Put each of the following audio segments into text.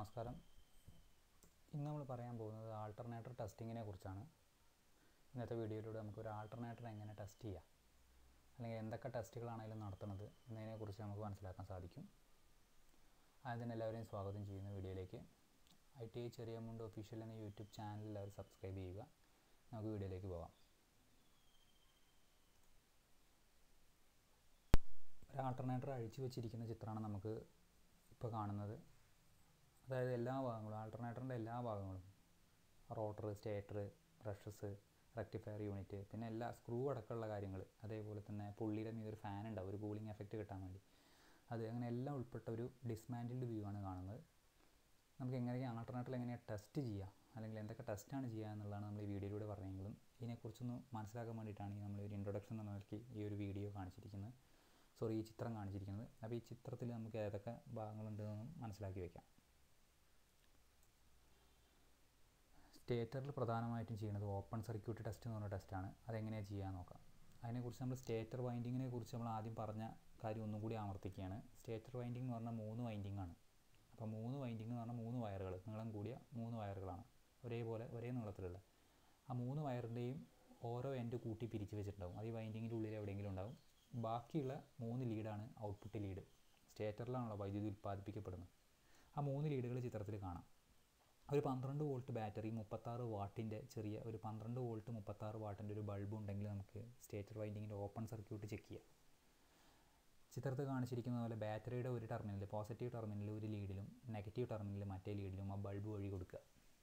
നമസ്കാരം ഇന്ന് നമ്മൾ പറയാൻ പോകുന്നത് ആൾട്ടർനേറ്റർ ടെസ്റ്റിങ്ങിനെ കുറിച്ചാണ് ഇന്നത്തെ വീഡിയോയിലൂടെ നമുക്ക് ഒരു ആൾട്ടർനേറ്റർ എങ്ങനെ ടെസ്റ്റ് ചെയ്യാം അല്ലെങ്കിൽ എന്തൊക്കെ ടെസ്റ്റുകളാണെങ്കിലും നടത്തുന്നത് എന്നതിനെക്കുറിച്ച് നമുക്ക് മനസ്സിലാക്കാൻ സാധിക്കും ആദ്യം തന്നെ എല്ലാവരെയും സ്വാഗതം ചെയ്യുന്ന വീഡിയോയിലേക്ക് ഐ ടി ഐ ചെറിയ മുണ്ട് ഒഫീഷ്യൽ എന്ന യൂട്യൂബ് ചാനൽ എല്ലാവരും സബ്സ്ക്രൈബ് ചെയ്യുക നമുക്ക് വീഡിയോയിലേക്ക് പോകാം ഒരു ആൾട്ടർനേറ്റർ അഴിച്ചു വെച്ചിരിക്കുന്ന ചിത്രമാണ് നമുക്ക് ഇപ്പോൾ കാണുന്നത് അതായത് എല്ലാ ഭാഗങ്ങളും ആൾട്ടർനേറ്ററിൻ്റെ എല്ലാ ഭാഗങ്ങളും rotor stator brushes rectifier unit പിന്നെ എല്ലാ സ്ക്രൂ അടക്കമുള്ള കാര്യങ്ങൾ അതേപോലെ തന്നെ പുള്ളിയുടെ മീതൊരു ഫാൻ ഉണ്ടാവും ഒരു കൂളിംഗ് എഫക്റ്റ് കിട്ടാൻ വേണ്ടി അത് അങ്ങനെ എല്ലാം ഉൾപ്പെട്ട ഒരു ഡിസ്മാൻറ്റിൽഡ് വ്യൂ ആണ് കാണുന്നത് നമുക്ക് എങ്ങനെയാണ് ആൾട്ടർനേറ്ററിൽ എങ്ങനെയാണ് ടെസ്റ്റ് ചെയ്യുക അല്ലെങ്കിൽ എന്തൊക്കെ ടെസ്റ്റാണ് ചെയ്യുക എന്നുള്ളതാണ് നമ്മൾ ഈ വീഡിയോയിലൂടെ പറഞ്ഞെങ്കിലും ഇതിനെക്കുറിച്ചൊന്ന് മനസ്സിലാക്കാൻ വേണ്ടിയിട്ടാണ് ഈ നമ്മൾ ഒരു ഇൻട്രൊഡക്ഷൻ എന്ന നിലയ്ക്ക് ഈ ഒരു വീഡിയോ കാണിച്ചിരിക്കുന്നത് സോറി ഈ ചിത്രം കാണിച്ചിരിക്കുന്നത് അപ്പോൾ ഈ ചിത്രത്തിൽ നമുക്ക് ഏതൊക്കെ ഭാഗങ്ങളുണ്ടെന്ന് മനസ്സിലാക്കി വയ്ക്കാം സ്റ്റേറ്ററിൽ പ്രധാനമായിട്ടും ചെയ്യുന്നത് ഓപ്പൺ സർക്യൂട്ട് ടെസ്റ്റ് എന്ന് പറഞ്ഞ ടെസ്റ്റാണ് അതെങ്ങനെയാണ് ചെയ്യാൻ നോക്കാം അതിനെക്കുറിച്ച് നമ്മൾ സ്റ്റേറ്റർ വൈൻഡിങ്ങിനെ കുറിച്ച് നമ്മൾ ആദ്യം പറഞ്ഞ കാര്യം ഒന്നും കൂടി ആവർത്തിക്കുകയാണ് സ്റ്റേറ്റർ വൈൻഡിങ് എന്ന് പറഞ്ഞാൽ മൂന്ന് വൈൻഡിങ് ആണ് അപ്പോൾ മൂന്ന് വൈൻഡിങ് എന്ന് പറഞ്ഞാൽ മൂന്ന് വയറുകൾ നീളം കൂടിയ മൂന്ന് വയറുകളാണ് ഒരേപോലെ ഒരേ നീളത്തിലുള്ള ആ മൂന്ന് വയറിൻ്റെയും ഓരോ എൻഡ് കൂട്ടി പിരിച്ച് വെച്ചിട്ടുണ്ടാവും അത് ഈ വൈൻഡിങ്ങിൻ്റെ ഉള്ളിൽ എവിടെയെങ്കിലും ഉണ്ടാവും ബാക്കിയുള്ള മൂന്ന് ലീഡാണ് ഔട്ട്പുട്ട് ലീഡ് സ്റ്റേറ്ററിലാണല്ലോ വൈദ്യുതി ഉൽപ്പാദിപ്പിക്കപ്പെടുന്നത് ആ മൂന്ന് ലീഡുകൾ ചിത്രത്തിൽ കാണാം ഒരു പന്ത്രണ്ട് വോൾട്ട് ബാറ്ററി മുപ്പത്താറ് വാട്ടിൻ്റെ ചെറിയ ഒരു പന്ത്രണ്ട് വോൾട്ട് മുപ്പത്താറ് വാട്ടിൻ്റെ ഒരു ബൾബ് ഉണ്ടെങ്കിൽ നമുക്ക് സ്റ്റേറ്റർ വൈൻഡിങ്ങിൻ്റെ ഓപ്പൺ സർക്യൂട്ട് ചെക്ക് ചെയ്യാം ചിത്രത്തിൽ കാണിച്ചിരിക്കുന്ന പോലെ ബാറ്ററിയുടെ ഒരു ടെർമിനൽ പോസിറ്റീവ് ടെർമിനൽ ഒരു ലീഡിലും നെഗറ്റീവ് ടെർമിനൽ മറ്റേ ലീഡിലും ആ ബൾബ് വഴി കൊടുക്കുക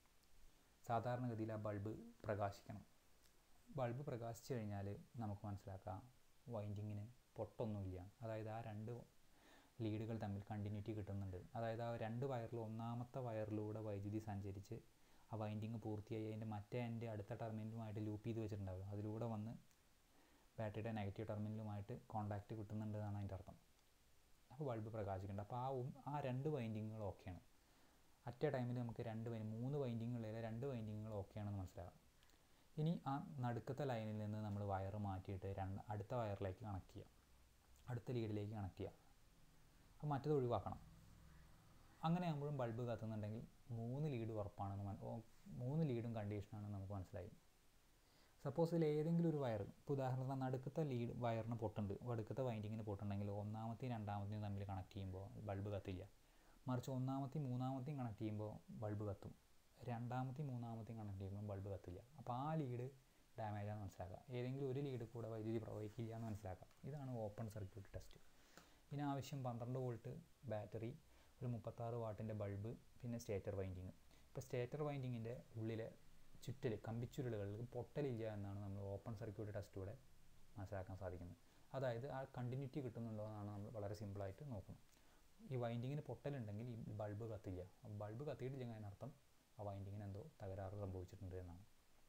സാധാരണഗതിയിൽ ആ ബൾബ് പ്രകാശിക്കണം ബൾബ് പ്രകാശിച്ചു കഴിഞ്ഞാൽ നമുക്ക് മനസ്സിലാക്കാം വൈൻഡിങ്ങിന് പൊട്ടൊന്നുമില്ല അതായത് ആ രണ്ട് ലീഡുകൾ തമ്മിൽ കണ്ടിന്യൂറ്റി കിട്ടുന്നുണ്ട് അതായത് ആ രണ്ട് വയറിൽ ഒന്നാമത്തെ വയറിലൂടെ വൈദ്യുതി സഞ്ചരിച്ച് ആ വൈൻഡിങ് പൂർത്തിയായി അതിൻ്റെ മറ്റേ എൻ്റെ അടുത്ത ടെർമിനലുമായിട്ട് ലൂപ്പ് ചെയ്ത് വെച്ചിട്ടുണ്ടാവും അതിലൂടെ വന്ന് ബാറ്ററിയുടെ നെഗറ്റീവ് ടെർമിനലുമായിട്ട് കോണ്ടാക്റ്റ് കിട്ടുന്നുണ്ട് എന്നാണ് അതിൻ്റെ അർത്ഥം അപ്പോൾ ബൾബ് പ്രകാശിക്കുന്നുണ്ട് അപ്പോൾ ആ ആ രണ്ട് വൈൻഡിങ്ങുകൾ ഓക്കെയാണ് അറ്റ ടൈമിൽ നമുക്ക് രണ്ട് വൈ മൂന്ന് വൈൻഡിങ്ങുകളിലെ രണ്ട് വൈൻഡിങ്ങുകൾ ഓക്കെയാണെന്ന് മനസ്സിലാകാം ഇനി ആ നടുക്കത്തെ ലൈനിൽ നിന്ന് നമ്മൾ വയർ മാറ്റിയിട്ട് രണ്ട് അടുത്ത വയറിലേക്ക് കണക്ട് ചെയ്യാം അടുത്ത ലീഡിലേക്ക് കണക്ട് ചെയ്യുക അപ്പോൾ മറ്റത് ഒഴിവാക്കണം അങ്ങനെ ആകുമ്പോഴും ബൾബ് കത്തുന്നുണ്ടെങ്കിൽ മൂന്ന് ലീഡ് ഉറപ്പാണെന്ന് മൂന്ന് ലീഡും കണ്ടീഷനാണെന്ന് നമുക്ക് മനസ്സിലായി സപ്പോസ് ഇതിൽ ഏതെങ്കിലും ഒരു വയർ ഇപ്പോൾ ഉദാഹരണത്തിന് നടുക്കത്തെ ലീഡ് വയറിന് പൊട്ടുണ്ട് നടുക്കത്തെ വൈൻഡിങ്ങിന് പൊട്ടുണ്ടെങ്കിൽ ഒന്നാമത്തെയും രണ്ടാമത്തെയും തമ്മിൽ കണക്ട് ചെയ്യുമ്പോൾ ബൾബ് കത്തില്ല മറിച്ച് ഒന്നാമത്തെയും മൂന്നാമത്തെയും കണക്ട് ചെയ്യുമ്പോൾ ബൾബ് കത്തും രണ്ടാമത്തെയും മൂന്നാമത്തെയും കണക്ട് ചെയ്യുമ്പോൾ ബൾബ് കത്തില്ല അപ്പോൾ ആ ലീഡ് ഡാമേജ് ആണെന്ന് മനസ്സിലാക്കുക ഏതെങ്കിലും ഒരു ലീഡ് കൂടെ വൈദ്യുതി പ്രവഹിക്കില്ല എന്ന് മനസ്സിലാക്കാം ഇതാണ് ഓപ്പൺ സർക്യൂട്ട് ടെസ്റ്റ് ഇതിന് ആവശ്യം പന്ത്രണ്ട് വോൾട്ട് ബാറ്ററി ഒരു മുപ്പത്താറ് വാട്ടിൻ്റെ ബൾബ് പിന്നെ സ്റ്റേറ്റർ വൈൻഡിങ് ഇപ്പോൾ സ്റ്റേറ്റർ വൈൻഡിങ്ങിൻ്റെ ഉള്ളിലെ ചുറ്റൽ കമ്പിച്ചുരുളുകളിൽ പൊട്ടലില്ല എന്നാണ് നമ്മൾ ഓപ്പൺ സർക്യൂട്ട് ടെസ്റ്റിലൂടെ മനസ്സിലാക്കാൻ സാധിക്കുന്നത് അതായത് ആ കണ്ടിന്യൂറ്റി കിട്ടുന്നുണ്ടോ എന്നാണ് നമ്മൾ വളരെ സിമ്പിളായിട്ട് നോക്കുന്നത് ഈ വൈൻഡിങ്ങിന് പൊട്ടലുണ്ടെങ്കിൽ ഈ ബൾബ് കത്തില്ല ബൾബ് കത്തിയിട്ടില്ലെങ്കിൽ അതിനർത്ഥം ആ വൈൻഡിങ്ങിന് എന്തോ തകരാറ് സംഭവിച്ചിട്ടുണ്ട് എന്നാണ്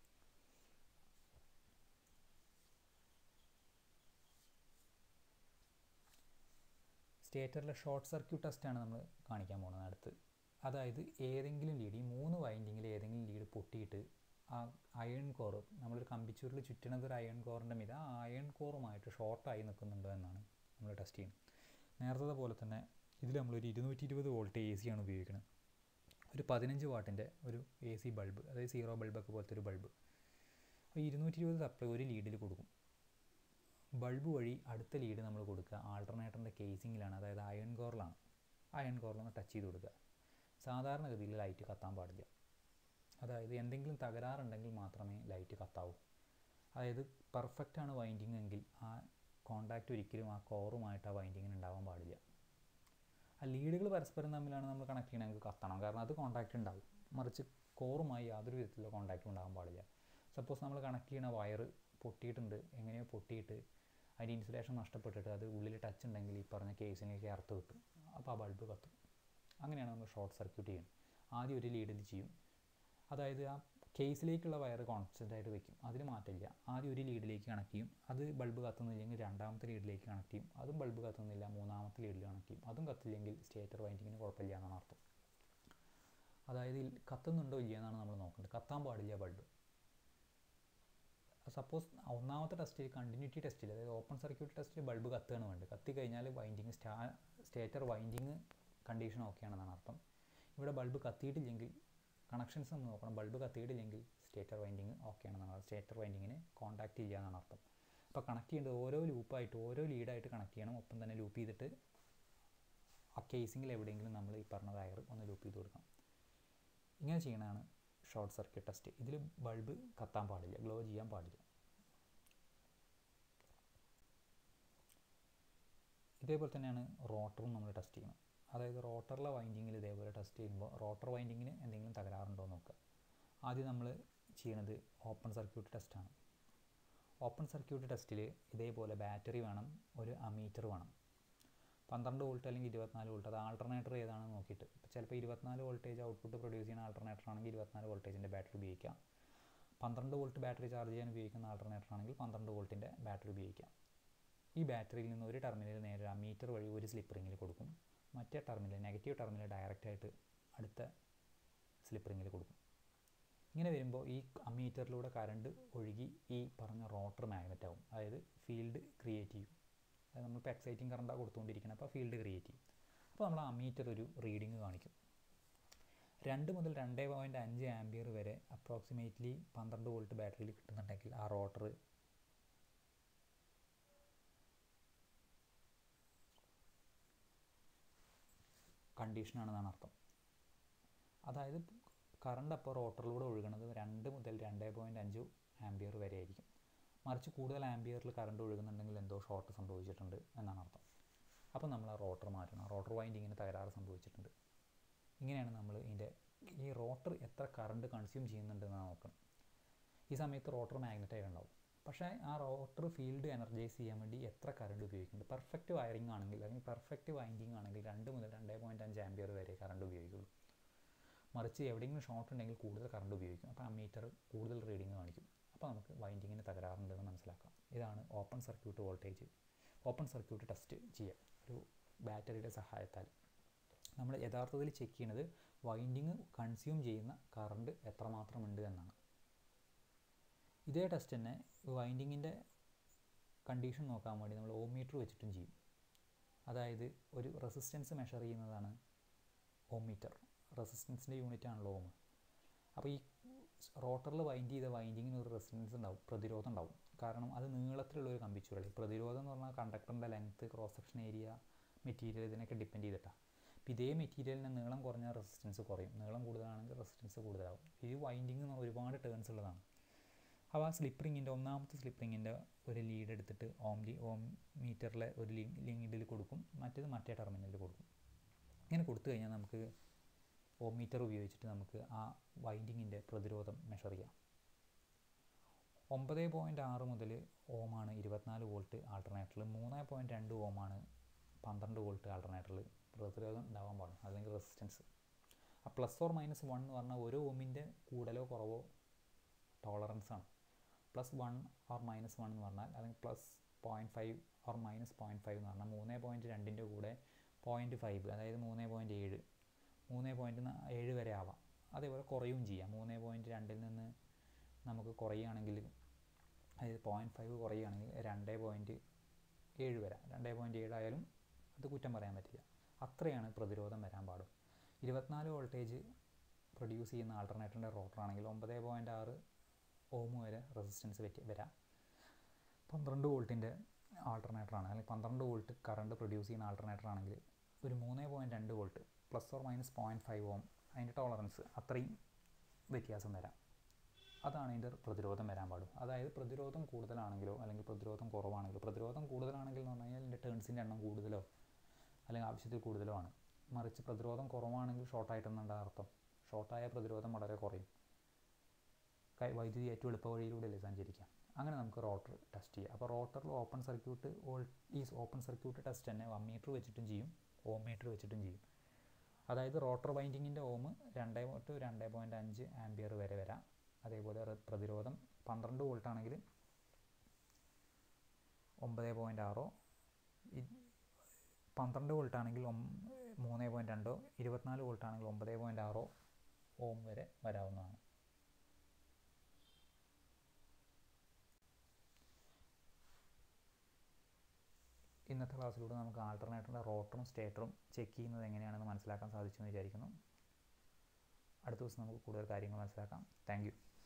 സ്റ്റേറ്ററിലെ ഷോർട്ട് സർക്യൂട്ട് ടെസ്റ്റാണ് നമ്മൾ കാണിക്കാൻ പോകുന്നത് അടുത്ത് അതായത് ഏതെങ്കിലും ലീഡ് ഈ മൂന്ന് വൈൻഡിങ്ങിൽ ഏതെങ്കിലും ലീഡ് പൊട്ടിയിട്ട് ആ അയൺ കോർ നമ്മളൊരു കമ്പിച്ചൂരിൽ ചുറ്റണത് ഒരു അയൺ കോറിൻ്റെ മീത ആ അയൺ കോറുമായിട്ട് ഷോർട്ടായി നിൽക്കുന്നുണ്ടോ എന്നാണ് നമ്മൾ ടെസ്റ്റ് ചെയ്യുന്നത് നേരത്തെ പോലെ തന്നെ ഇതിൽ നമ്മളൊരു ഇരുന്നൂറ്റി ഇരുപത് വോൾട്ട് എ സി ആണ് ഉപയോഗിക്കുന്നത് ഒരു പതിനഞ്ച് വാട്ടിൻ്റെ ഒരു എ സി ബൾബ് അതായത് സീറോ ബൾബൊക്കെ പോലത്തെ ഒരു ബൾബ് അപ്പോൾ ഇരുന്നൂറ്റി ഇരുപത് സപ്ലൈ ഒരു ലീഡിൽ കൊടുക്കും ബൾബ് വഴി അടുത്ത ലീഡ് നമ്മൾ കൊടുക്കുക ആൾട്ടർനേറ്ററിൻ്റെ കേസിങ്ങിലാണ് അതായത് അയൺ കോറിലാണ് അയൺ കോറിലൊന്ന് ടച്ച് ചെയ്ത് കൊടുക്കുക സാധാരണഗതിയിൽ ലൈറ്റ് കത്താൻ പാടില്ല അതായത് എന്തെങ്കിലും തകരാറുണ്ടെങ്കിൽ മാത്രമേ ലൈറ്റ് കത്താവൂ അതായത് പെർഫെക്റ്റാണ് വൈൻഡിങ് എങ്കിൽ ആ കോണ്ടാക്റ്റ് ഒരിക്കലും ആ കോറുമായിട്ട് ആ വൈൻഡിങ്ങിന് ഉണ്ടാവാൻ പാടില്ല ആ ലീഡുകൾ പരസ്പരം തമ്മിലാണ് നമ്മൾ കണക്ട് ചെയ്യണമെങ്കിൽ കത്തണം കാരണം അത് കോണ്ടാക്റ്റ് ഉണ്ടാവും മറിച്ച് കോറുമായി യാതൊരു വിധത്തിലുള്ള കോണ്ടാക്റ്റും ഉണ്ടാകാൻ പാടില്ല സപ്പോസ് നമ്മൾ കണക്ട് ചെയ്യുന്ന വയർ പൊട്ടിയിട്ടുണ്ട് എങ്ങനെയോ പൊട്ടിയിട്ട് അതിൻ്റെ ഇൻസുലേഷൻ നഷ്ടപ്പെട്ടിട്ട് അത് ഉള്ളിൽ ടച്ച് ഉണ്ടെങ്കിൽ ഈ പറഞ്ഞ കേസിലേക്ക് അർത്ഥം കിട്ടും അപ്പോൾ ആ ബൾബ് കത്തും അങ്ങനെയാണ് നമ്മൾ ഷോർട്ട് സർക്യൂട്ട് ചെയ്യുന്നത് ആദ്യം ഒരു ലീഡിൽ ചെയ്യും അതായത് ആ കേസിലേക്കുള്ള വയർ കോൺസ്റ്റൻ്റ് ആയിട്ട് വെക്കും അതിന് മാറ്റില്ല ആദ്യം ഒരു ലീഡിലേക്ക് കണക്ട് ചെയ്യും അത് ബൾബ് കത്തുന്നില്ലെങ്കിൽ രണ്ടാമത്തെ ലീഡിലേക്ക് കണക്ട് ചെയ്യും അതും ബൾബ് കത്തുന്നില്ല മൂന്നാമത്തെ ലീഡിൽ കണക്ട് ചെയ്യും അതും കത്തില്ലെങ്കിൽ സ്റ്റേറ്റർ വൈൻഡിങ്ങിന് കുഴപ്പമില്ല എന്നാണ് അർത്ഥം അതായത് കത്തുന്നുണ്ടോ ഇല്ല എന്നാണ് നമ്മൾ നോക്കേണ്ടത് കത്താൻ പാടില്ല ബൾബ് സപ്പോസ് ഒന്നാമത്തെ ടെസ്റ്റിൽ കണ്ടിന്യൂറ്റി ടെസ്റ്റിൽ അതായത് ഓപ്പൺ സർക്യൂട്ട് ടെസ്റ്റിൽ ബൾബ് കത്തുകയാണ് വേണ്ടത് കത്തി കഴിഞ്ഞാൽ വൈൻഡിങ് സ്റ്റാ സ്റ്റേറ്റർ വൈൻഡിങ് കണ്ടീഷൻ ഓക്കെ ആണെന്നാണ് അർത്ഥം ഇവിടെ ബൾബ് കത്തിയിട്ടില്ലെങ്കിൽ കണക്ഷൻസ് നമ്മൾ നോക്കണം ബൾബ് കത്തിയിട്ടില്ലെങ്കിൽ സ്റ്റേറ്റർ വൈൻഡിങ് ഓക്കെ ആണെന്നാണ് സ്റ്റേറ്റർ വൈൻഡിങ്ങിന് കോൺടാക്ട് ചെയ്യുക എന്നാണ് അർത്ഥം അപ്പോൾ കണക്ട് ചെയ്യേണ്ടത് ഓരോ ലൂപ്പായിട്ട് ഓരോ ലീഡായിട്ട് കണക്ട് ചെയ്യണം ഒപ്പം തന്നെ ലൂപ്പ് ചെയ്തിട്ട് ആ കേസിങ്ങിൽ എവിടെയെങ്കിലും നമ്മൾ ഈ പറഞ്ഞ വയർ ഒന്ന് ലൂപ്പ് ചെയ്ത് കൊടുക്കണം ഇങ്ങനെ ചെയ്യണതാണ് ഷോർട്ട് സർക്യൂട്ട് ടെസ്റ്റ് ഇതിൽ ബൾബ് കത്താൻ പാടില്ല ഗ്ലോ ചെയ്യാൻ പാടില്ല ഇതേപോലെ തന്നെയാണ് റോട്ടറും നമ്മൾ ടെസ്റ്റ് ചെയ്യുന്നത് അതായത് റോട്ടറിലെ വൈൻഡിങ്ങിൽ ഇതേപോലെ ടെസ്റ്റ് ചെയ്യുമ്പോൾ റോട്ടർ വൈൻഡിങ്ങിന് എന്തെങ്കിലും തകരാറുണ്ടോ എന്ന് നോക്കുക ആദ്യം നമ്മൾ ചെയ്യണത് ഓപ്പൺ സർക്യൂട്ട് ടെസ്റ്റാണ് ഓപ്പൺ സർക്യൂട്ട് ടെസ്റ്റിൽ ഇതേപോലെ ബാറ്ററി വേണം ഒരു അമീറ്റർ വേണം പന്ത്രണ്ട് വോൾട്ട് അല്ലെങ്കിൽ ഇരുപത്തിനാല് വോൾട്ട് അത് ആൾട്ടർനേറ്റർ ഏതാണെന്ന് നോക്കിയിട്ട് ഇപ്പോൾ ചിലപ്പോൾ ഇരുപത്തിനാല് വോൾട്ടേജ് ഔട്ട്പുട്ട് പ്രൊഡ്യൂസ് ചെയ്യുന്ന ആൾട്ടർനേറ്റർ ആണെങ്കിൽ ഇരുപത്തിനാല് വോൾട്ടേജിൻ്റെ ബാറ്ററി ഉപയോഗിക്കാം പന്ത്രണ്ട് വോൾട്ട് ബാറ്ററി ചാർജ് ചെയ്യാൻ ഉപയോഗിക്കുന്ന ആൾട്ടർനേറ്റർ ആണെങ്കിൽ പന്ത്രണ്ട് വോൾട്ടിൻ്റെ ബാറ്ററി ഉപയോഗിക്കാം ഈ ബാറ്ററിയിൽ നിന്ന് ഒരു ടെർമിനൽ നേരെ അമീറ്റർ വഴി ഒരു സ്ലിപ്പ് റിങ്ങിൽ കൊടുക്കും മറ്റേ ടെർമിനൽ നെഗറ്റീവ് ടെർമിനൽ ഡയറക്റ്റായിട്ട് അടുത്ത സ്ലിപ്പ് റിങ്ങിൽ കൊടുക്കും ഇങ്ങനെ വരുമ്പോൾ ഈ അമ്മീറ്ററിലൂടെ കറണ്ട് ഒഴുകി ഈ പറഞ്ഞ റോട്ടർ മാഗ്നറ്റ് ആവും അതായത് ഫീൽഡ് ക്രിയേറ്റ് ചെയ്യും അതായത് നമ്മളിപ്പോൾ എക്സൈറ്റിംഗ് കറണ്ടാണ് കൊടുത്തുകൊണ്ടിരിക്കുന്നത് അപ്പോൾ ഫീൽഡ് ക്രിയേറ്റ് ചെയ്യും അപ്പോൾ നമ്മൾ അമ്മീറ്റർ ഒരു റീഡിങ് കാണിക്കും രണ്ട് മുതൽ രണ്ട് പോയിൻറ്റ് അഞ്ച് ആംബിയർ വരെ അപ്രോക്സിമേറ്റ്ലി പന്ത്രണ്ട് വോൾട്ട് ബാറ്ററിയിൽ കിട്ടുന്നുണ്ടെങ്കിൽ ആ റോട്ടർ കണ്ടീഷനാണെന്നാണ് അർത്ഥം അതായത് കറണ്ട് അപ്പോൾ റോട്ടറിലൂടെ ഒഴുകുന്നത് രണ്ട് മുതൽ രണ്ട് പോയിൻറ്റ് അഞ്ച് ആംബിയർ വരെ ആയിരിക്കും മറിച്ച് കൂടുതൽ ആംബിയറിൽ കറണ്ട് ഒഴുകുന്നുണ്ടെങ്കിൽ എന്തോ ഷോർട്ട് സംഭവിച്ചിട്ടുണ്ട് എന്നാണ് അർത്ഥം അപ്പോൾ നമ്മൾ ആ റോട്ടർ മാറ്റണം റോട്ടർ വൈൻഡിങ്ങിന് തകരാറ് സംഭവിച്ചിട്ടുണ്ട് ഇങ്ങനെയാണ് നമ്മൾ ഇതിൻ്റെ ഈ റോട്ടർ എത്ര കറണ്ട് കൺസ്യൂം ചെയ്യുന്നുണ്ടെന്ന് നോക്കണം ഈ സമയത്ത് റോട്ടർ മാഗ്നറ്റായി ഉണ്ടാവും പക്ഷേ ആ റോട്ടർ ഫീൽഡ് എനർജൈസ് ചെയ്യാൻ വേണ്ടി എത്ര കറണ്ട് ഉപയോഗിക്കുന്നുണ്ട് പെർഫെക്റ്റ് വയറിംഗ് ആണെങ്കിൽ അല്ലെങ്കിൽ പെർഫെക്റ്റ് വൈൻഡിങ് ആണെങ്കിൽ രണ്ട് മുതൽ രണ്ട് പോയിൻറ്റ് അഞ്ച് ആംബിയർ വരെ കറണ്ട് ഉപയോഗിക്കുള്ളൂ മറിച്ച് എവിടെയെങ്കിലും ഷോർട്ട് ഉണ്ടെങ്കിൽ കൂടുതൽ കറണ്ട് ഉപയോഗിക്കും അപ്പോൾ ആ മീറ്റർ കൂടുതൽ റീഡിങ് കാണിക്കും അപ്പോൾ നമുക്ക് വൈൻഡിങ്ങിന് തകരാറുണ്ടെന്ന് മനസ്സിലാക്കാം ഇതാണ് open circuit voltage open circuit test ചെയ്യുക ഒരു ബാറ്ററിയുടെ സഹായത്താൽ നമ്മൾ യഥാർത്ഥത്തിൽ ചെക്ക് ചെയ്യുന്നത് വൈൻഡിങ് കൺസ്യൂം ചെയ്യുന്ന കറണ്ട് എത്രമാത്രമുണ്ട് എന്നാണ് ഇതേ ടെസ്റ്റ് തന്നെ വൈൻഡിങ്ങിൻ്റെ കണ്ടീഷൻ നോക്കാൻ വേണ്ടി നമ്മൾ ഓമീറ്റർ വെച്ചിട്ടും ചെയ്യും അതായത് ഒരു റെസിസ്റ്റൻസ് മെഷർ ചെയ്യുന്നതാണ് ഓമീറ്റർ റെസിസ്റ്റൻസിൻ്റെ യൂണിറ്റ് ആണല്ലോ ഓം അപ്പോൾ ഈ റോട്ടറിൽ വൈൻഡ് ചെയ്ത വൈൻഡിങ്ങിന് ഒരു റെസിസ്റ്റൻസ് ഉണ്ടാവും പ്രതിരോധം ഉണ്ടാവും കാരണം അത് നീളത്തിലുള്ള ഒരു കമ്പിച്ചുരുളി പ്രതിരോധം എന്ന് പറഞ്ഞാൽ കണ്ടക്ടറിൻ്റെ length cross section area material ഇതിനൊക്കെ ഡിപ്പെൻഡ് ചെയ്തിട്ടാണ് അപ്പോൾ ഇതേ മെറ്റീരിയലിന് നീളം കുറഞ്ഞ റെസിസ്റ്റൻസ് കുറയും നീളം കൂടുതലാണെങ്കിൽ റെസിസ്റ്റൻസ് കൂടുതലാവും ഈ വൈൻഡിങ് എന്ന് ഒരുപാട് ടേൺസ് ഉള്ളതാണ് അപ്പോൾ ആ സ്ലിപ്പ് റിങ്ങിൻ്റെ ഒന്നാമത്തെ സ്ലിപ്പ് റിങ്ങിൻ്റെ ഒരു ലീഡ് എടുത്തിട്ട് ഓം ലി ഓം മീറ്ററിലെ ഒരു ലീഡിൽ കൊടുക്കും മറ്റേത് മറ്റേ ടെർമിനലിൽ കൊടുക്കും ഇങ്ങനെ കൊടുത്തു കഴിഞ്ഞാൽ നമുക്ക് ഓം മീറ്റർ ഉപയോഗിച്ചിട്ട് നമുക്ക് ആ വൈൻഡിങ്ങിൻ്റെ പ്രതിരോധം മെഷർ ചെയ്യാം ഒമ്പത് പോയിൻറ്റ് ആറ് മുതൽ ഓമാണ് ഇരുപത്തിനാല് വോൾട്ട് ആൾട്ടർനേറ്ററിൽ മൂന്ന് പോയിൻറ്റ് രണ്ട് ഓമാണ് പന്ത്രണ്ട് വോൾട്ട് ആൾട്ടർനേറ്ററിൽ പ്രതിരോധം ഉണ്ടാവാൻ പാടും അല്ലെങ്കിൽ റെസിസ്റ്റൻസ് ആ പ്ലസ് ഓർ മൈനസ് വൺ എന്ന് പറഞ്ഞാൽ ഓരോ ഓമിൻ്റെ കൂടുതലോ കുറവോ ടോളറൻസ് ആണ് plus one or minus one എന്ന് പറഞ്ഞാൽ അല്ലെങ്കിൽ plus point five or minus point five എന്ന് പറഞ്ഞാൽ മൂന്ന് പോയിൻറ്റ് രണ്ടിൻ്റെ കൂടെ പോയിൻറ്റ് ഫൈവ് അതായത് മൂന്ന് പോയിൻറ്റ് ഏഴ് മൂന്ന് പോയിൻറ്റ് ഏഴ് വരെ ആവാം അതേപോലെ കുറയും ചെയ്യാം മൂന്ന് പോയിൻറ്റ് രണ്ടിൽ നിന്ന് നമുക്ക് കുറയുകയാണെങ്കിൽ അതായത് പോയിൻറ്റ് ഫൈവ് കുറയുകയാണെങ്കിൽ രണ്ട് പോയിൻറ്റ് ഏഴ് വരാം രണ്ട് പോയിൻറ്റ് ഏഴായാലും അത് കുറ്റം പറയാൻ പറ്റില്ല അത്രയാണ് പ്രതിരോധം വരാൻ പാടും ഇരുപത്തിനാല് വോൾട്ടേജ് പ്രൊഡ്യൂസ് ചെയ്യുന്ന ആൾട്ടർനേറ്ററിൻ്റെ റോട്ടറാണെങ്കിൽ ഒമ്പത് പോയിൻറ്റ് ആറ് ഓം വരെ റെസിസ്റ്റൻസ് പറ്റി വരാം പന്ത്രണ്ട് വോൾട്ടിൻ്റെ ആൾട്ടർനേറ്ററാണ് അല്ലെങ്കിൽ പന്ത്രണ്ട് വോൾട്ട് കറണ്ട് പ്രൊഡ്യൂസ് ചെയ്യുന്ന ആൾട്ടർനേറ്റർ ആണെങ്കിൽ ഒരു മൂന്ന് പോയിൻറ്റ് രണ്ട് volt plus or minus point five ohm അതിൻ്റെ ടോളറൻസ് അത്രയും വ്യത്യാസം വരാം അതാണ് ഇതിൻ്റെ പ്രതിരോധം വരാൻ പാടും അതായത് പ്രതിരോധം കൂടുതലാണെങ്കിലോ അല്ലെങ്കിൽ പ്രതിരോധം കുറവാണെങ്കിലോ പ്രതിരോധം കൂടുതലാണെങ്കിൽ എന്ന് പറഞ്ഞു കഴിഞ്ഞാൽ ഇതിൻ്റെ ടേൺസിൻ്റെ എണ്ണം കൂടുതലോ അല്ലെങ്കിൽ ആവശ്യത്തിൽ കൂടുതലോ ആണ് മറിച്ച് പ്രതിരോധം കുറവാണെങ്കിൽ ഷോർട്ടായിട്ടെന്നുണ്ട് അർത്ഥം ഷോർട്ടായ പ്രതിരോധം വളരെ കുറയും വൈദ്യുതി ഏറ്റവും എളുപ്പ വഴിയിലൂടെയല്ലേ സഞ്ചരിക്കാം അങ്ങനെ നമുക്ക് റോട്ടർ ടെസ്റ്റ് ചെയ്യാം അപ്പോൾ റോട്ടറിൽ ഓപ്പൺ സർക്യൂട്ട് വോൾ ഈ ഓപ്പൺ സർക്യൂട്ട് ടെസ്റ്റ് തന്നെ വൺ മീറ്റർ വെച്ചിട്ടും ചെയ്യും ഓം മീറ്റർ വെച്ചിട്ടും ചെയ്യും അതായത് റോട്ടർ വൈൻഡിങ്ങിൻ്റെ ഓം രണ്ട് ടു രണ്ട് പോയിൻറ്റ് അഞ്ച് ആംബിയർ വരെ വരാം അതേപോലെ പ്രതിരോധം പന്ത്രണ്ട് വോൾട്ട് ആണെങ്കിൽ ഒമ്പത് പോയിൻറ്റ് ആറോ പന്ത്രണ്ട് വോൾട്ട് ആണെങ്കിൽ മൂന്ന് പോയിൻറ്റ് രണ്ടോ ഇരുപത്തിനാല് വോൾട്ട് ആണെങ്കിൽ ഒമ്പത് പോയിൻറ്റ് ആറോ ഓം വരെ വരാവുന്നതാണ് ഇന്നത്തെ ക്ലാസ്സിലൂടെ നമുക്ക് ആൾട്ടർനേറ്ററിൻ്റെ റോട്ടറും സ്റ്റേറ്ററും ചെക്ക് ചെയ്യുന്നത് എങ്ങനെയാണെന്ന് മനസ്സിലാക്കാൻ സാധിച്ചു എന്ന് വിചാരിക്കുന്നു അടുത്ത ദിവസം നമുക്ക് കൂടുതൽ കാര്യങ്ങൾ മനസ്സിലാക്കാം താങ്ക്